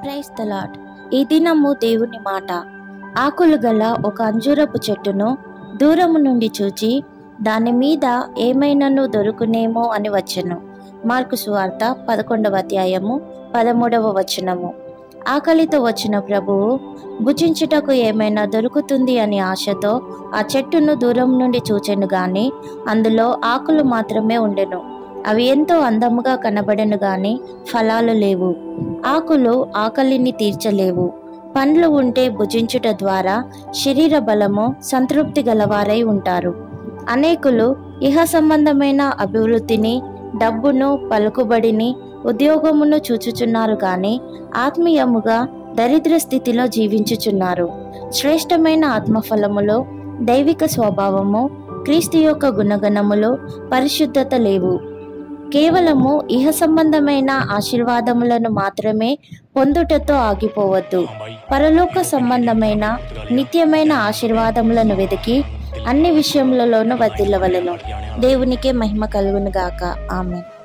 price the lord ఈ దినము దేవుని మాట ఆకులు గల ఒక అంజూరపు చెట్టును దూరము నుండి చూచి దాని మీద ఏమైనాను దొరుకునేమో అని వచ్చెను మార్కు సువార్త పదకొండవ అధ్యాయము పదమూడవ వచనము ఆకలితో వచ్చిన ప్రభువు భుజించుటకు ఏమైనా దొరుకుతుంది అని ఆశతో ఆ చెట్టును దూరం నుండి చూచెను గాని అందులో ఆకులు మాత్రమే ఉండెను అవి ఎంతో అందముగా కనబడెను గాని ఫలాలు లేవు ఆకులు ఆకలిని తీర్చలేవు పండ్లు ఉంటే భుజించుట ద్వారా శరీర బలము సంతృప్తి గలవారై ఉంటారు అనేకులు ఇహ సంబంధమైన అభివృద్ధిని డబ్బును పలుకుబడిని ఉద్యోగమును చూచుచున్నారు కానీ ఆత్మీయముగా దరిద్ర స్థితిలో జీవించుచున్నారు శ్రేష్టమైన ఆత్మఫలములో దైవిక స్వభావము క్రీస్తు యొక్క గుణగణములు పరిశుద్ధత లేవు కేవలము ఇహ సంబంధమైన ఆశీర్వాదములను మాత్రమే పొందుటతో ఆగిపోవద్దు పరలోక సంబంధమైన నిత్యమైన ఆశీర్వాదములను వెతికి అన్ని విషయములలోనూ వర్ధిల్లవలను దేవునికే మహిమ కలుగును గాక ఆమె